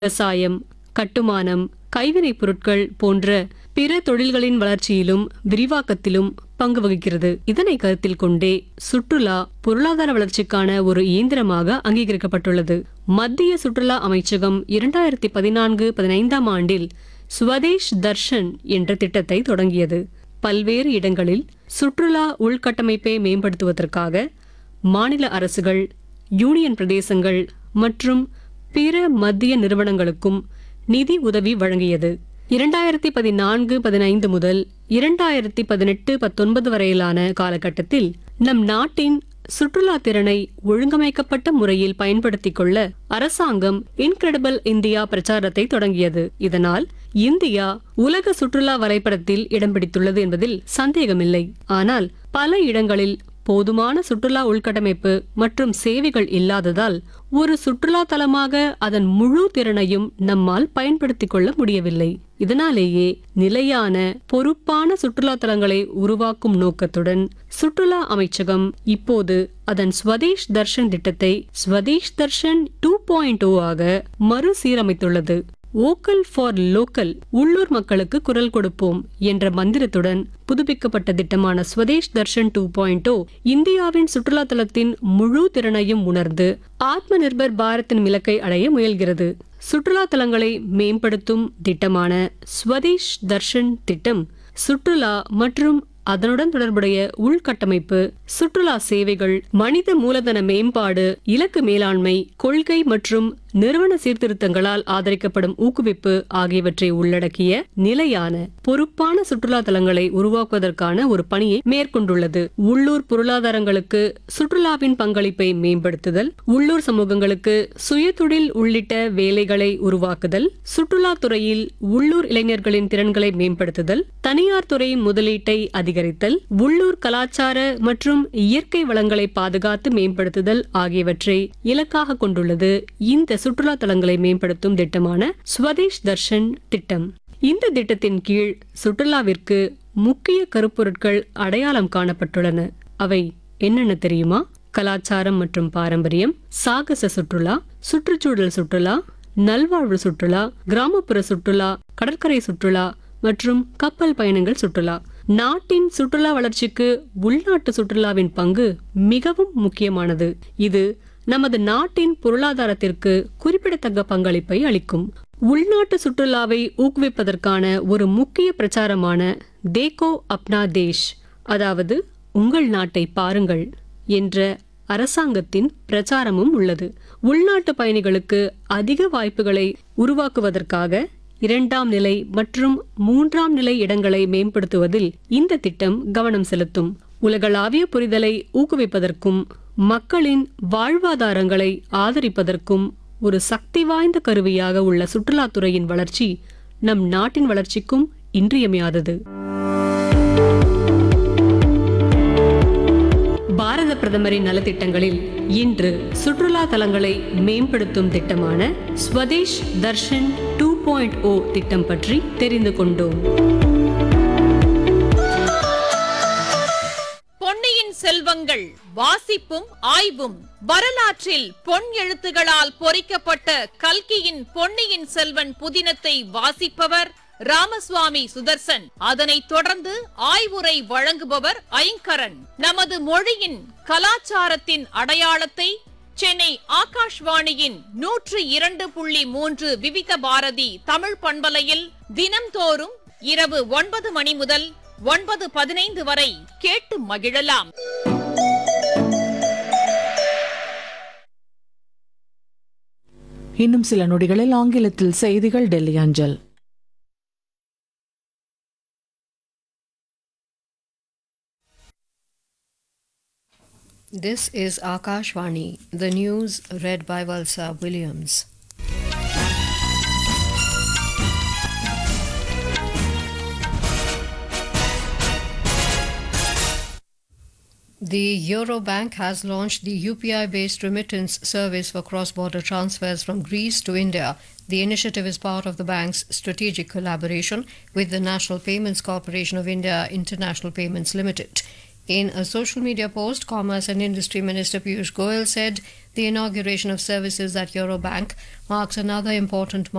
விவசாயம் கட்டுமானம் கைவினைப் பொருட்கள் போன்ற பிற தொழில்களின் வளர்ச்சியிலும் விரிவாக்கத்திலும் பங்கு வகிக்கிறது இதனை கருத்தில் கொண்டே சுற்றுலா பொருளாதார வளர்ச்சிக்கான ஒரு இயந்திரமாக அங்கீகரிக்கப்பட்டுள்ளது மத்திய சுற்றுலா அமைச்சகம் இரண்டாயிரத்தி பதினான்கு பதினைந்தாம் ஆண்டில் ஸ்வதேஷ் தர்ஷன் என்ற திட்டத்தை தொடங்கியது பல்வேறு இடங்களில் சுற்றுலா உள்கட்டமைப்பை மேம்படுத்துவதற்காக மாநில அரசுகள் யூனியன் பிரதேசங்கள் மற்றும் பிற மத்திய நிறுவனங்களுக்கும் நிதி உதவி வழங்கியது இரண்டாயிரத்தி பதினான்கு பதினைந்து முதல் இரண்டாயிரத்தி பதினெட்டு பத்தொன்பது வரையிலான காலகட்டத்தில் நம் நாட்டின் சுற்றுலா திறனை ஒழுங்கமைக்கப்பட்ட முறையில் பயன்படுத்திக் கொள்ள அரசாங்கம் இன்கிரெடிபிள் இந்தியா பிரச்சாரத்தை தொடங்கியது இதனால் இந்தியா உலக சுற்றுலா வரைபடத்தில் இடம் பிடித்துள்ளது என்பதில் சந்தேகமில்லை ஆனால் பல இடங்களில் போதுமான சுற்றுலா உள்கட்டமைப்பு மற்றும் சேவைகள் இல்லாததால் ஒரு சுற்றுலா தலமாக அதன் முழு திறனையும் நம்மால் பயன்படுத்திக் கொள்ள முடியவில்லை இதனாலேயே நிலையான பொறுப்பான சுற்றுலா தலங்களை உருவாக்கும் நோக்கத்துடன் சுற்றுலா அமைச்சகம் இப்போது அதன் ஸ்வதேஷ் தர்ஷன் திட்டத்தை ஸ்வதேஷ் தர்ஷன் டூ பாயிண்ட் ஆக மறுசீரமைத்துள்ளது ஓக்கல் ஃபார் லோக்கல் உள்ளூர் மக்களுக்கு குரல் கொடுப்போம் என்ற மந்திரத்துடன் புதுப்பிக்கப்பட்ட திட்டமான ஸ்வதேஷ் தர்ஷன் டூ பாயிண்ட் இந்தியாவின் சுற்றுலா தலத்தின் முழு திறனையும் உணர்ந்து ஆத்ம நிர்பர் பாரத்தின் இலக்கை அடைய முயல்கிறது சுற்றுலா தலங்களை மேம்படுத்தும் திட்டமான ஸ்வதேஷ் தர்ஷன் திட்டம் சுற்றுலா மற்றும் அதனுடன் தொடர்புடைய உள்கட்டமைப்பு சுற்றுலா சேவைகள் மனித மூலதன மேம்பாடு இலக்கு மேலாண்மை கொள்கை மற்றும் நிறுவன சீர்திருத்தங்களால் ஆதரிக்கப்படும் ஊக்குவிப்பு ஆகியவற்றை உள்ளடக்கிய நிலையான பொறுப்பான சுற்றுலா தலங்களை உருவாக்குவதற்கான ஒரு பணியை மேற்கொண்டுள்ளது உள்ளூர் பொருளாதாரங்களுக்கு சுற்றுலாவின் பங்களிப்பை மேம்படுத்துதல் உள்ளூர் சமூகங்களுக்கு சுயதொழில் உள்ளிட்ட வேலைகளை உருவாக்குதல் சுற்றுலா துறையில் உள்ளூர் இளைஞர்களின் திறன்களை மேம்படுத்துதல் தனியார் துறையின் முதலீட்டை அதிகரித்தல் உள்ளூர் கலாச்சார மற்றும் இயற்கை வளங்களை பாதுகாத்து மேம்படுத்துதல் ஆகியவற்றை இலக்காக கொண்டுள்ளது இந்த சுற்றுலா தலங்களை மேம்படுத்தும் திட்டமான ஸ்வதேஷ் தர்ஷன் திட்டம் இந்த திட்டத்தின் கீழ் சுற்றுலாவிற்கு முக்கிய கருப்பொருட்கள் அடையாளம் காணப்பட்டுள்ளன அவை என்னென்ன தெரியுமா கலாச்சாரம் மற்றும் பாரம்பரியம் சாகச சுற்றுலா சுற்றுச்சூழல் சுற்றுலா நல்வாழ்வு சுற்றுலா கிராமப்புற சுற்றுலா கடற்கரை சுற்றுலா மற்றும் கப்பல் பயணங்கள் சுற்றுலா நாட்டின் சுற்றுலா வளர்ச்சிக்கு உள்நாட்டு சுற்றுலாவின் பங்கு மிகவும் முக்கியமானது இது நமது நாட்டின் பொருளாதாரத்திற்கு குறிப்பிடத்தக்க பங்களிப்பை அளிக்கும் உள்நாட்டு சுற்றுலாவை ஊக்குவிப்பதற்கான ஒரு முக்கிய பிரச்சாரமான தேகோ அப்னா தேஷ் அதாவது உங்கள் நாட்டை பாருங்கள் என்ற அரசாங்கத்தின் பிரச்சாரமும் உள்ளது உள்நாட்டு பயணிகளுக்கு அதிக வாய்ப்புகளை உருவாக்குவதற்காக இரண்டாம் நிலை மற்றும் மூன்றாம் நிலை இடங்களை மேம்படுத்துவதில் இந்த திட்டம் கவனம் செலுத்தும் உலகளாவிய புரிதலை ஊக்குவிப்பதற்கும் மக்களின் வாழ்வாதாரங்களை ஆதரிப்பதற்கும் ஒரு சக்தி வாய்ந்த கருவியாக உள்ள சுற்றுலாத்துறையின் வளர்ச்சி நம் நாட்டின் வளர்ச்சிக்கும் இன்றியமையாதது பாரத பிரதமரின் நலத்திட்டங்களில் இன்று சுற்றுலா தலங்களை மேம்படுத்தும் திட்டமான Swadesh Darshan two point O திட்டம் பற்றி தெரிந்து கொண்டோம் பொன்னியின் செல்வங்கள் வாசிப்பும் ஆய்வும் வரலாற்றில் பொன் எழுத்துகளால் பொறிக்கப்பட்ட கல்கியின் பொன்னியின் செல்வன் புதினத்தை வாசிப்பவர் ராமசுவாமி சுதர்சன் அதனைத் தொடர்ந்து ஆய்வுரை வழங்குபவர் ஐங்கரன் நமது மொழியின் கலாச்சாரத்தின் அடையாளத்தை சென்னை ஆகாஷ்வாணியின் நூற்று இரண்டு புள்ளி மூன்று விவித பாரதி தமிழ் பண்பலையில் தினம்தோறும் இரவு ஒன்பது மணி முதல் ஒன்பது பதினைந்து வரை கேட்டு மகிழலாம் இன்னும் சில நொடிகளில் ஆங்கிலத்தில் செய்திகள் டெல்லி அஞ்சல் This is Akashvani, the news read by Valsa Williams. The Eurobank has launched the UPI based remittance service for cross border transfers from Greece to India. The initiative is part of the bank's strategic collaboration with the National Payments Corporation of India International Payments Limited. In a social media post, Commerce and Industry Minister Piyush Goyal said the inauguration of services at Eurobank marks another important